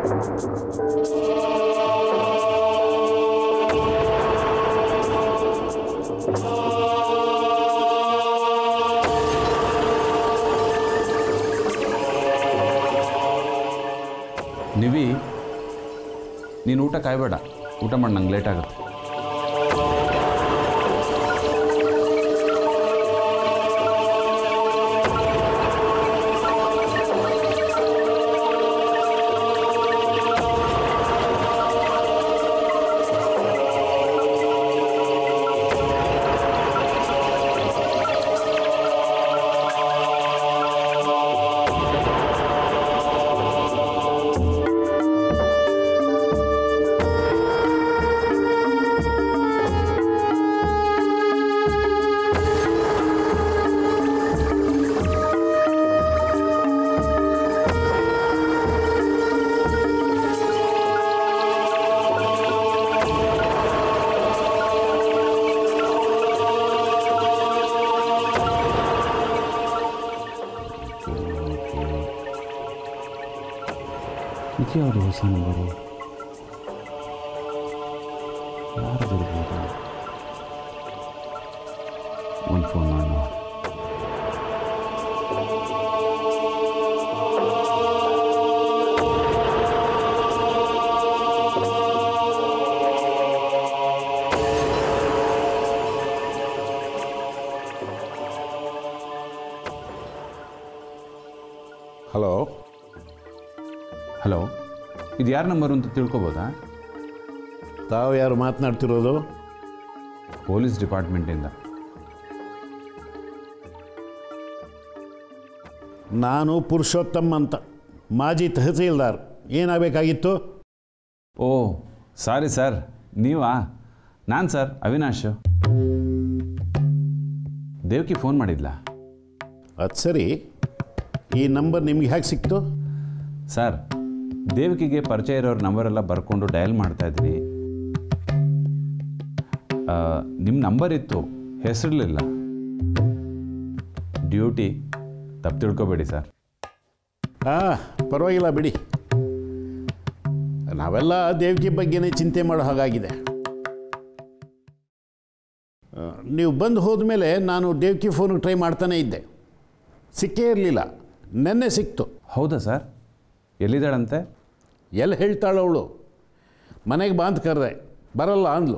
ನಿವಿ ನೀನು ಊಟ ಕಾಯಬೇಡ ಊಟ ಮಾಡಿ ನಂಗೆ ಲೇಟ್ ಆಗುತ್ತೆ ಇದ್ಯಾವುದು ಹೊಸ ನಂಬರು ಯಾರದಿರ್ಬೋದು ಒಂದು ಫೋನ್ ಮಾಡೋಣ ಹಲೋ ಹಲೋ ಇದು ಯಾರ ನಂಬರು ಅಂತ ತಿಳ್ಕೊಬೋದಾ ತಾವು ಯಾರು ಮಾತನಾಡ್ತಿರೋದು ಪೊಲೀಸ್ ಡಿಪಾರ್ಟ್ಮೆಂಟಿಂದ ನಾನು ಪುರುಷೋತ್ತಮ್ ಅಂತ ಮಾಜಿ ತಹಸೀಲ್ದಾರ್ ಏನಾಗಬೇಕಾಗಿತ್ತು ಓ ಸಾರಿ ಸರ್ ನೀವಾ ನಾನು ಸರ್ ಅವಿನಾಶ್ ದೇವ್ಕಿ ಫೋನ್ ಮಾಡಿದ್ಲಾ ಅದು ಸರಿ ಈ ನಂಬರ್ ನಿಮ್ಗೆ ಹೇಗೆ ಸಿಕ್ತು ಸರ್ ದೇವಕಿಗೆ ಪರಿಚಯ ಇರೋರ ನಂಬರೆಲ್ಲ ಬರ್ಕೊಂಡು ಡಯಲ್ ಮಾಡ್ತಾ ಇದ್ದೀನಿ ನಿಮ್ಮ ನಂಬರ್ ಇತ್ತು ಹೆಸರಿರಲಿಲ್ಲ ಡ್ಯೂಟಿ ತಪ್ಪು ತಿಳ್ಕೊಬೇಡಿ ಸರ್ ಹಾಂ ಪರವಾಗಿಲ್ಲ ಬಿಡಿ ನಾವೆಲ್ಲ ದೇವಕಿ ಬಗ್ಗೆನೇ ಚಿಂತೆ ಮಾಡೋ ಹಾಗಾಗಿದೆ ಆ, ನೀವು ಬಂದು ಹೋದ್ಮೇಲೆ ನಾನು ದೇವಕಿ ಫೋನಿಗೆ ಟ್ರೈ ಮಾಡ್ತಾನೇ ಇದ್ದೆ ಸಿಕ್ಕೇ ಇರಲಿಲ್ಲ ನೆನ್ನೆ ಸಿಕ್ತು ಹೌದಾ ಸರ್ ಎಲ್ಲಿದ್ದಾಳಂತೆ ಎಲ್ಲಿ ಹೇಳ್ತಾಳವಳು ಮನೆಗೆ ಬಾ ಅಂತ ಕರೆದೆ ಬರಲ್ಲ ಅಂದ್ಲು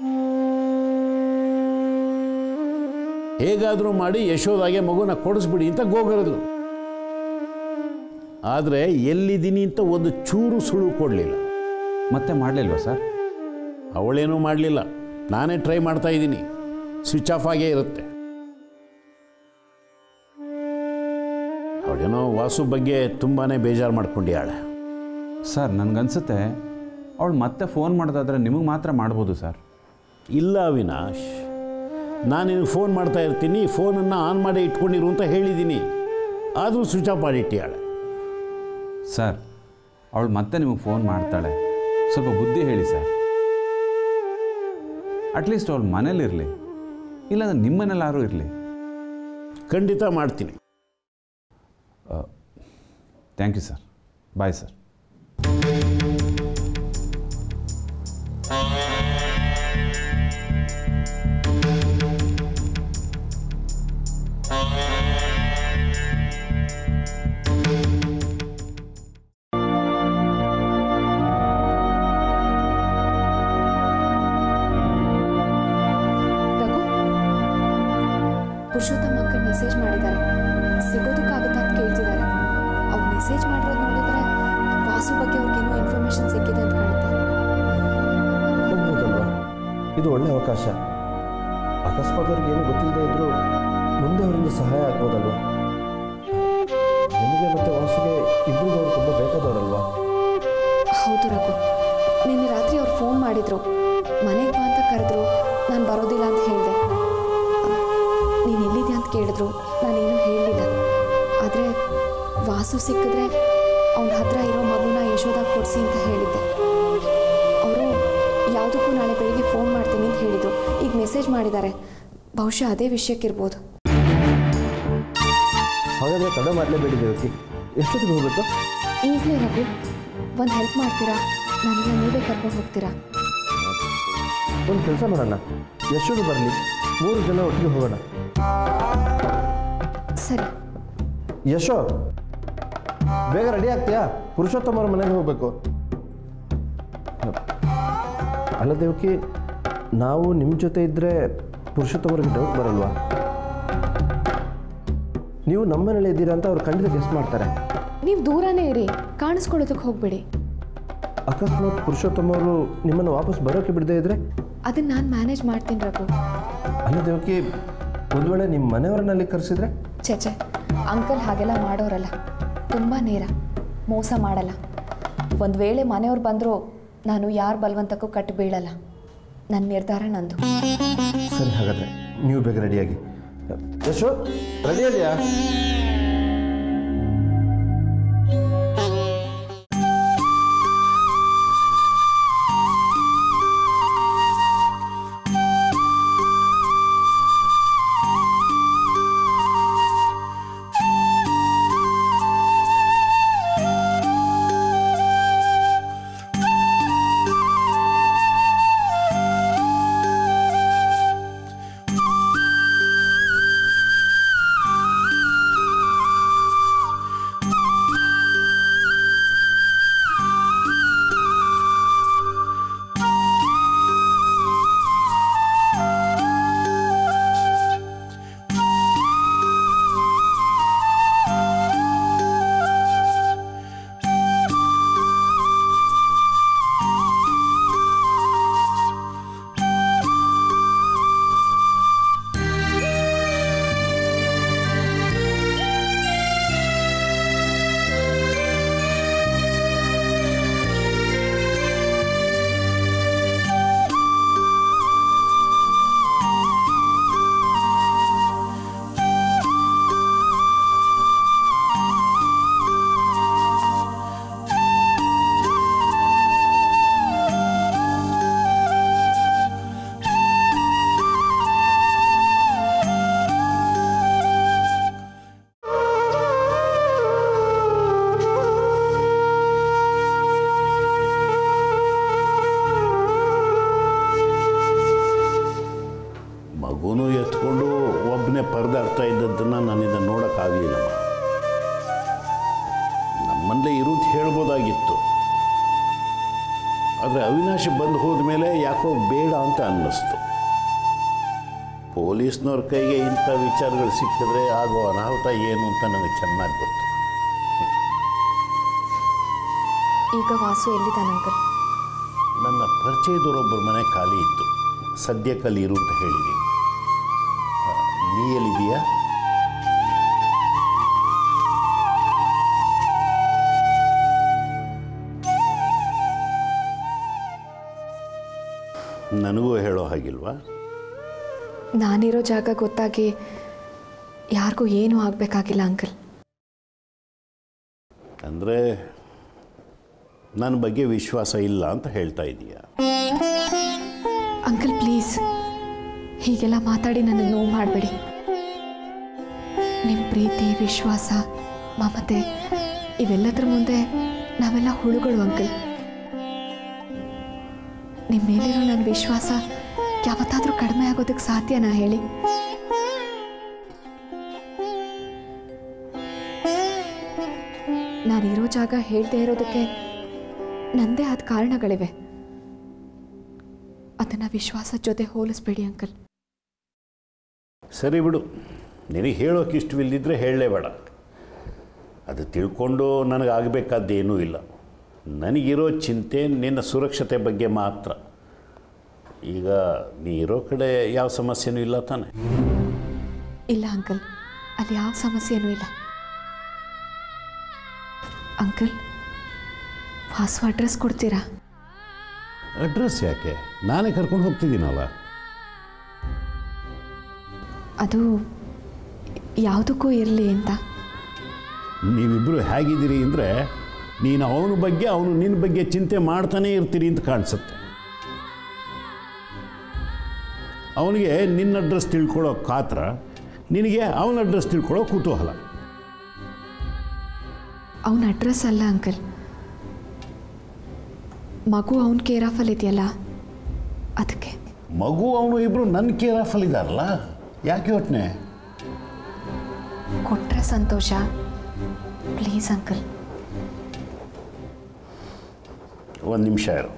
ಹೇಗಾದರೂ ಮಾಡಿ ಯಶೋದಾಗೆ ಮಗುನ ಕೊಡಿಸ್ಬಿಡಿ ಅಂತ ಗೋಗರದ್ಲು ಆದರೆ ಎಲ್ಲಿದ್ದೀನಿ ಅಂತ ಒಂದು ಚೂರು ಸುಳು ಕೊಡಲಿಲ್ಲ ಮತ್ತೆ ಮಾಡಲಿಲ್ವಾ ಸರ್ ಅವಳೇನೂ ಮಾಡಲಿಲ್ಲ ನಾನೇ ಟ್ರೈ ಮಾಡ್ತಾ ಇದ್ದೀನಿ ಸ್ವಿಚ್ ಆಫ್ ಆಗೇ ಇರುತ್ತೆ ಅವಳೇನೋ ವಾಸು ಬಗ್ಗೆ ತುಂಬಾ ಬೇಜಾರು ಮಾಡ್ಕೊಂಡಿಯಾಳೆ ಸರ್ ನನಗನ್ಸುತ್ತೆ ಅವಳು ಮತ್ತೆ ಫೋನ್ ಮಾಡೋದಾದ್ರೆ ನಿಮಗೆ ಮಾತ್ರ ಮಾಡ್ಬೋದು ಸರ್ ಇಲ್ಲ ಅವಿನಾಶ್ ನಾನು ನಿನಗೆ ಫೋನ್ ಮಾಡ್ತಾ ಇರ್ತೀನಿ ಫೋನನ್ನು ಆನ್ ಮಾಡಿ ಇಟ್ಕೊಂಡಿರು ಅಂತ ಹೇಳಿದ್ದೀನಿ ಆದರೂ ಸ್ವಿಚ್ ಆಫ್ ಮಾಡಿಟ್ಟಿಯಾಳೆ ಸರ್ ಅವಳು ಮತ್ತೆ ನಿಮಗೆ ಫೋನ್ ಮಾಡ್ತಾಳೆ ಸ್ವಲ್ಪ ಬುದ್ಧಿ ಹೇಳಿ ಸರ್ ಅಟ್ಲೀಸ್ಟ್ ಅವಳು ಮನೇಲಿರಲಿ ಇಲ್ಲಾಂದ್ರೆ ನಿಮ್ಮನೇಲಾದ್ರೂ ಇರಲಿ ಖಂಡಿತ ಮಾಡ್ತೀನಿ thank you sir bye sir Raghu Purushottama uncle message ಮಾಡಿದ್ದಾರೆ ಸಿಗೋದಕ್ಕಾಗುತ್ತಾ ಅಂತ ಕೇಳ್ತಿದ್ದಾರೆ ಅವ್ರು ಮೆಸೇಜ್ ಮಾಡಿರೋದು ನೋಡಿದ್ರೆ ವಾಸು ಬಗ್ಗೆ ಅವ್ರಿಗೇನೋ ಇನ್ಫಾರ್ಮೇಶನ್ ಸಿಕ್ಕಿದೆ ಅಂತ ಕಾಣುತ್ತೆ ಹೋಗ್ಬೋದಲ್ವಾ ಇದು ಒಳ್ಳೆ ಅವಕಾಶ ಅಕಸ್ಮಾತ್ ಅವ್ರಿಗೆ ಏನು ಗೊತ್ತಿಲ್ಲದೆ ಇದ್ದರೂ ಮುಂದೆ ಅವರಿಂದ ಸಹಾಯ ಆಗ್ಬೋದಲ್ವಾ ನಿಮಗೆ ಮತ್ತು ವಾಸುಗೆ ಇಬ್ಬರಿಗೂ ಅವರು ತುಂಬ ಬೇಕಾದವರಲ್ವಾ ಹೌದು ರಘು ನಿನ್ನೆ ರಾತ್ರಿ ಅವ್ರು ಫೋನ್ ಮಾಡಿದ್ರು ಮನೆಗೆ ಬಾ ಅಂತ ಕರೆದ್ರು ನಾನು ಬರೋದಿಲ್ಲ ಅಂತ ಹೇಳಿದೆ ನೀನು ಎಲ್ಲಿದ್ಯಾ ಅಂತ ಕೇಳಿದ್ರು ನಾನೇನು ಹೇಳಲಿಲ್ಲ ಆದರೆ ವಾಸು ಸಿಕ್ಕಿದ್ರೆ ಅವನ ಹತ್ರ ಇರೋ ಮಗುನ ಯಶೋದಾಗ ಕೊಡಿಸಿ ಅಂತ ಹೇಳಿದ್ದೆ ಅವರು ಯಾವುದಕ್ಕೂ ನಾಳೆ ಬೆಳಿಗ್ಗೆ ಫೋನ್ ಮಾಡ್ತೀನಿ ಅಂತ ಹೇಳಿದರು ಈಗ ಮೆಸೇಜ್ ಮಾಡಿದ್ದಾರೆ ಬಹುಶಃ ಅದೇ ವಿಷಯಕ್ಕಿರ್ಬೋದು ಹಾಗಾದರೆ ತಡ ಮಾಡಲೇಬೇಡಿ ದೇವಕಿ ಎಷ್ಟೊತ್ತಿಗೆ ಹೋಗಬೇಕು ಈಗಲೇ ರಘು ಒಂದು ಹೆಲ್ಪ್ ಮಾಡ್ತೀರಾ ನನಗೆ ನೀವೇ ಕರ್ಕೊಂಡು ಹೋಗ್ತೀರಾ ಒಂದು ಕೆಲಸ ಮಾಡೋಣ ಯಶೋಡು ಬರಲಿ ಮೂರು ಜನ ಒಟ್ಟಿಗೆ ಹೋಗೋಣ ಸರಿ ಯಶೋ ಬೇಗ ರೆಡಿ ಆಗ್ತೀಯಾ ಪುರುಷೋತ್ತಮ ಅವ್ರ ಮನೆಗೆ ಹೋಗಬೇಕು ಅಲ್ಲ ದೇವಕಿ ನಾವು ನಿಮ್ಮ ಜೊತೆ ಇದ್ದರೆ ಪುರುಷೋತ್ತಮರಿಗೆ ಡೌಟ್ ಬರಲ್ವಾ ನೀವು ನಮ್ಮ ಮನೇಲಿ ಇದ್ದೀರಾ ಅಂತ ಅವ್ರು ಖಂಡಿತ ಗೆಸ್ಟ್ ಮಾಡ್ತಾರೆ ನೀವು ದೂರನೇ ಇರಿ ಕಾಣಿಸ್ಕೊಳ್ಳೋದಕ್ಕೆ ಹೋಗಬೇಡಿ ಅಕಸ್ಮಾತ್ ಪುರುಷೋತ್ತಮ ಅವರು ನಿಮ್ಮನ್ನು ವಾಪಸ್ ಬರೋಕ್ಕೆ ಬಿಡದೇ ಇದ್ರೆ ಅದನ್ನು ನಾನು ಮ್ಯಾನೇಜ್ ಮಾಡ್ತೀನಿ ರಘು ಅಲ್ಲ ದೇವಕಿ ಒಂದು ವೇಳೆ ನಿಮ್ಮ ಮನೆಯವರನ್ನಲ್ಲಿ ಕರೆಸಿದ್ರೆ ಚೇಚೆ ಅಂಕಲ್ ಹಾಗೆಲ್ಲ ಮಾಡೋರಲ್ಲ ತುಂಬ ನೇರ ಮೋಸ ಮಾಡಲ್ಲ ಒಂದು ವೇಳೆ ಮನೆಯವ್ರು ಬಂದರೂ ನಾನು ಯಾರ ಬಲವಂತಕ್ಕೂ ಕಟ್ಟು ಬೀಳಲ್ಲ ನನ್ನ ನಿರ್ಧಾರ ನಂದು ಸರಿ ಹಾಗಾದರೆ ನೀವು ಬೇಗ ರೆಡಿಯಾಗಿ ಯಶೋ ರೆಡಿ ಇದೆಯಾ ಮಗುನೂ ಎತ್ಕೊಂಡು ಒಬ್ಬನೇ ಪರದಾಡ್ತಾ ಇದ್ದದ್ದನ್ನು ನನ್ನಿಂದ ನೋಡೋಕ್ಕಾಗಲಿಲ್ಲಮ್ಮ ನಮ್ಮಲ್ಲೇ ಇರೋದು ಹೇಳ್ಬೋದಾಗಿತ್ತು ಆದರೆ ಅವಿನಾಶ್ ಬಂದು ಹೋದ್ಮೇಲೆ ಯಾಕೋ ಬೇಡ ಅಂತ ಅನ್ನಿಸ್ತು ಪೊಲೀಸ್ನವ್ರ ಕೈಗೆ ಇಂಥ ವಿಚಾರಗಳು ಸಿಕ್ಕಿದ್ರೆ ಆಗೋ ಅನಾಹುತ ಏನು ಅಂತ ನನಗೆ ಚೆನ್ನಾಗಿ ಗೊತ್ತು ಈಗ ವಾಸು ಎಲ್ಲಿದ್ದಾನೆ ಅಂಕಲ್ ನನ್ನ ಪರಿಚಯದವರೊಬ್ಬರ ಮನೆ ಖಾಲಿ ಇತ್ತು ಸದ್ಯಕ್ಕಲ್ಲಿ ಇರು ಅಂತ ಹೇಳಿದ್ದೀನಿ ಆ, ನೀ ಎಲ್ಲಿದೆಯಾ ನನಗೂ ಹೇಳೋ ಹಾಗಿಲ್ವಾ ನಾನಿರೋ ಜಾಗ ಗೊತ್ತಾಗಿ ಯಾರಿಗೂ ಏನೂ ಆಗಬೇಕಾಗಿಲ್ಲ ಅಂಕಲ್ ಅಂದರೆ ನನ್ನ ಬಗ್ಗೆ ವಿಶ್ವಾಸ ಇಲ್ಲ ಅಂತ ಹೇಳ್ತಾ ಇದೀಯ ಅಂಕಲ್ ಪ್ಲೀಸ್ ಹೀಗೆಲ್ಲ ಮಾತಾಡಿ ನನಗೆ ನೋವು ಮಾಡಬೇಡಿ ನಿಮ್ಮ ಪ್ರೀತಿ ವಿಶ್ವಾಸ ಮಮತೆ ಇವೆಲ್ಲದರ ಮುಂದೆ ನಾವೆಲ್ಲ ಹುಳುಗಳು ಅಂಕಲ್ ನಿಮ್ಮ ಮೇಲಿರೋ ನನ್ನ ವಿಶ್ವಾಸ ಯಾವತ್ತಾದರೂ ಕಡಿಮೆ ಆಗೋದಕ್ಕೆ ಸಾಧ್ಯನಾ ಹೇಳಿ ನಾನಿರೋ ಜಾಗ ಹೇಳ್ದೇ ಇರೋದಕ್ಕೆ ನಂದೇ ಆದ ಕಾರಣಗಳಿವೆ ಅದನ್ನು ವಿಶ್ವಾಸದ ಜೊತೆ ಹೋಲಿಸ್ಬೇಡಿ ಅಂಕಲ್ ಸರಿ ಬಿಡು ನಿನಗೆ ಹೇಳೋಕೆ ಇಷ್ಟವಿಲ್ಲದಿದ್ದರೆ ಹೇಳಲೇಬೇಡ ಅದು ತಿಳ್ಕೊಂಡು ನನಗಾಗಬೇಕಾದ್ದೇನೂ ಇಲ್ಲ ನನಗಿರೋ ಚಿಂತೆ ನಿನ್ನ ಸುರಕ್ಷತೆ ಬಗ್ಗೆ ಮಾತ್ರ ಈಗ ನೀ ಇರೋ ಕಡೆ ಯಾವ ಸಮಸ್ಯೆನೂ ಇಲ್ಲ ತಾನೆ ಇಲ್ಲ ಅಂಕಲ್ ಅಲ್ಲಿ ಯಾವ ಸಮಸ್ಯೆನೂ ಇಲ್ಲ ಅಂಕಲ್ ವಾಸು ಅಡ್ರೆಸ್ ಕೊಡ್ತೀರಾ ಅಡ್ರೆಸ್ ಯಾಕೆ ನಾನೇ ಕರ್ಕೊಂಡು ಹೋಗ್ತಿದ್ದೀನಲ್ಲ ಅದು ಯಾವುದಕ್ಕೂ ಇರಲಿ ಅಂತ ನೀವಿಬ್ಬರು ಹೇಗಿದ್ದೀರಿ ಅಂದರೆ ನೀನು ಅವನ ಬಗ್ಗೆ ಅವನು ನಿನ್ನ ಬಗ್ಗೆ ಚಿಂತೆ ಮಾಡ್ತಾನೇ ಇರ್ತೀರಿ ಅಂತ ಕಾಣಿಸುತ್ತೆ ಅವನಿಗೆ ನಿನ್ನ ಅಡ್ರೆಸ್ ತಿಳ್ಕೊಳ್ಳೋ ಕಾತರ ನಿನಗೆ ಅವನ ಅಡ್ರೆಸ್ ತಿಳ್ಕೊಳ್ಳೋ ಕುತೂಹಲ ಅವನ ಅಡ್ರೆಸ್ ಅಲ್ಲ ಅಂಕಲ್ ಮಗು ಅವನ ಕೇರ್ ಆಫಲ್ಲಿ ಇದೆಯಲ್ಲ ಅದಕ್ಕೆ ಮಗು ಅವನು ಇಬ್ಬರು ನನ್ನ ಕೇರ್ ಆಫಲ್ಲಿ ಇದ್ದಾರಲ್ಲ ಯಾಕೆ ಯೋಚನೆ ಕೊಟ್ಟರೆ ಸಂತೋಷ ಪ್ಲೀಸ್ ಅಂಕಲ್ ಒಂದು ನಿಮಿಷ ಇರು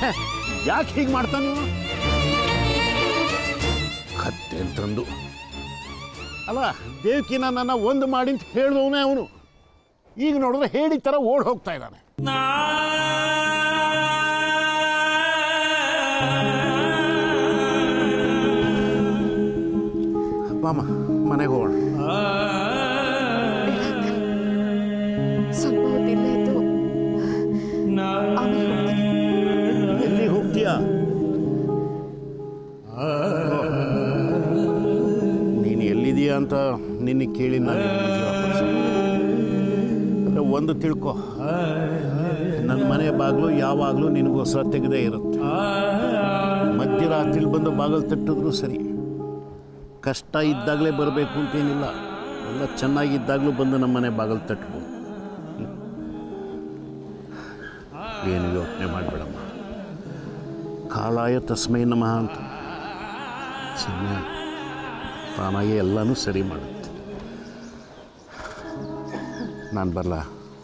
ಯಾಕೆ ಹೀಗೆ ಮಾಡ್ತಾನೆ ನೀವು ಕತ್ತೆ ಅಂತಂದು ಅಲ್ಲ ದೇವಕಿನ ನನ್ನ ಒಂದು ಮಾಡಿ ಅಂತ ಹೇಳಿದವನೇ ಅವನು ಈಗ ನೋಡಿದ್ರೆ ಹೇಳಿ ಥರ ಓಡ್ ಹೋಗ್ತಾ ಇದ್ದಾನೆ ಬಾಮ ಮನೆಗೆ ಹೋಗೋಣ ಸ್ವಲ್ಪ ಹೊತ್ತು ಇಲ್ಲೇ ಇದ್ದು ಆಮೇಲೆ ಹೋಗ್ತೀನಿ ಎಲ್ಲಿ ಹೋಗ್ತೀಯಾ ನೀನು ಎಲ್ಲಿದೀಯಾ ಅಂತ ನಿನ್ನೆ ಕೇಳಿ ನಾನು ಆದರೆ ಒಂದು ತಿಳ್ಕೊ ನನ್ನ ಮನೆ ಬಾಗಿಲು ಯಾವಾಗಲೂ ನಿನಗೋಸ್ಕರ ತೆಗೆದೇ ಇರುತ್ತೆ ಮಧ್ಯರಾತ್ರಿಲಿ ಬಂದು ಬಾಗಿಲು ತಟ್ಟಿದ್ರು ಸರಿ ಕಷ್ಟ ಇದ್ದಾಗಲೇ ಬರಬೇಕು ಅಂತೇನಿಲ್ಲ ಎಲ್ಲ ಚೆನ್ನಾಗಿದ್ದಾಗಲೂ ಬಂದು ನಮ್ಮ ಮನೆ ಬಾಗಿಲು ತಟ್ಬೋದು ಏನು ಯೋಚನೆ ಮಾಡಬೇಡಮ್ಮ ಕಾಲಾಯ ತಸ್ಮೈ ನಮಃ ಅಂತ ಸಮಯ ತಾನಾಗೆ ಎಲ್ಲನೂ ಸರಿ ಮಾಡುತ್ತೆ ನಾನು ಬರಲ್ಲ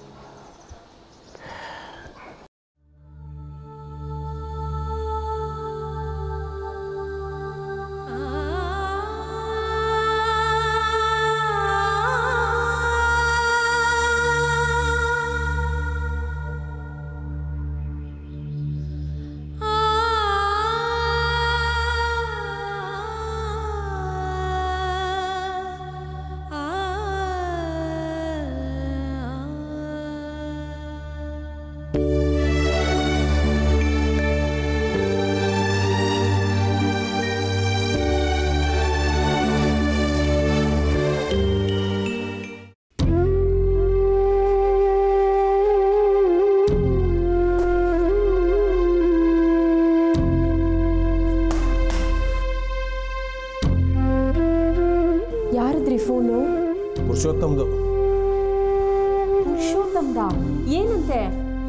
ಯಾರದ್ರಿ ಫೋನು ಪುರುಷೋತ್ತಮ್ದು ಪುರುಷೋತ್ತಮ್ದ ಏನಂತೆ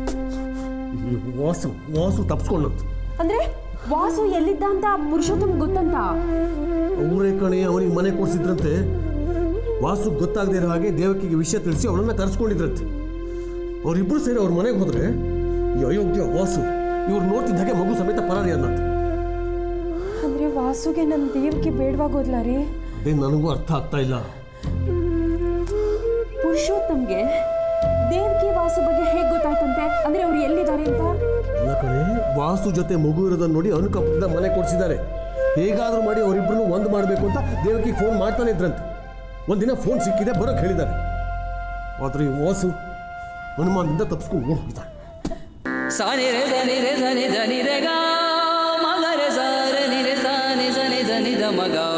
ವಾಸು ವಾಸು ತಪ್ಸ್ಕೊಂಡಂತ ಅಂದ್ರೆ ವಾಸು ಎಲ್ಲಿದ್ದ ಅಂತ ಪುರುಷೋತ್ತಮ್ ಗೊತ್ತಂತ ಅವರೇ ಕಣೆ ಅವನಿಗೆ ಮನೆ ಕೊಡಿಸಿದ್ರಂತೆ ವಾಸು ಗೊತ್ತಾಗದೇ ಇರೋ ಹಾಗೆ ದೇವಕಿಗೆ ವಿಷಯ ತಿಳಿಸಿ ಅವಳನ್ನ ಕರೆಸ್ಕೊಂಡಿದ್ರಂತೆ ಅವರಿಬ್ಬರು ಸೇರಿ ಅವ್ರ ಮನೆಗೆ ಹೋದ್ರೆ ಈ ಅಯೋಗ್ಯ ವಾಸು ಇವ್ರು ನೋಡ್ತಿದ್ದ ಹಾಗೆ ಮಗು ಸಮೇತ ಪರಾರಿ ಅನ್ನಂತ ಅಂದ್ರೆ ವಾಸುಗೆ ನನ್ನ ದೇವಕ್ಕೆ ಬೇಡವಾಗೋದ್ಲ ರೀ ಅದೇ ನನಗೂ ಅರ್ಥ ಆಗ್ತಾ ಇಲ್ಲ ಪುರುಷೋತ್ತಮ್ಗೆ ದೇವಕಿ ವಾಸು ಬಗ್ಗೆ ಹೇಗೆ ಗೊತ್ತಾಯ್ತಂತೆ ಅಂದ್ರೆ ಅವ್ರು ಎಲ್ಲಿದ್ದಾರೆ ಅಂತ ಅಲ್ಲ ಕಣೆ ವಾಸು ಜೊತೆ ಮಗು ಇರೋದನ್ನ ನೋಡಿ ಅನುಕಂಪದಿಂದ ಮನೆ ಕೊಡಿಸಿದ್ದಾರೆ ಹೇಗಾದ್ರೂ ಮಾಡಿ ಅವರಿಬ್ಬರನ್ನು ಒಂದು ಮಾಡಬೇಕು ಅಂತ ದೇವಕಿಗೆ ಫೋನ್ ಮಾಡ್ತಾನೆ ಇದ್ರಂತೆ ಒಂದಿನ ಫೋನ್ ಸಿಕ್ಕಿದೆ ಬರೋಕೆ ಹೇಳಿದ್ದಾರೆ ಆದ್ರೆ ಈ ವಾಸು ಹನುಮಾನದಿಂದ ತಪ್ಪಿಸ್ಕೊಂಡು ಓಡ್ ಹೋಗಿದ್ದಾನೆ ಸಾನಿ ರೆ ಧನಿ ರೆ ಧನಿ ಧನಿ ರೆ ಗಾ ಮಗ ರೆ ಸಾ ರೆ ನಿ ರೆ ಸಾ ನಿ ಸ ನಿ ಧ ನಿ ಧ ಮ ಗಾ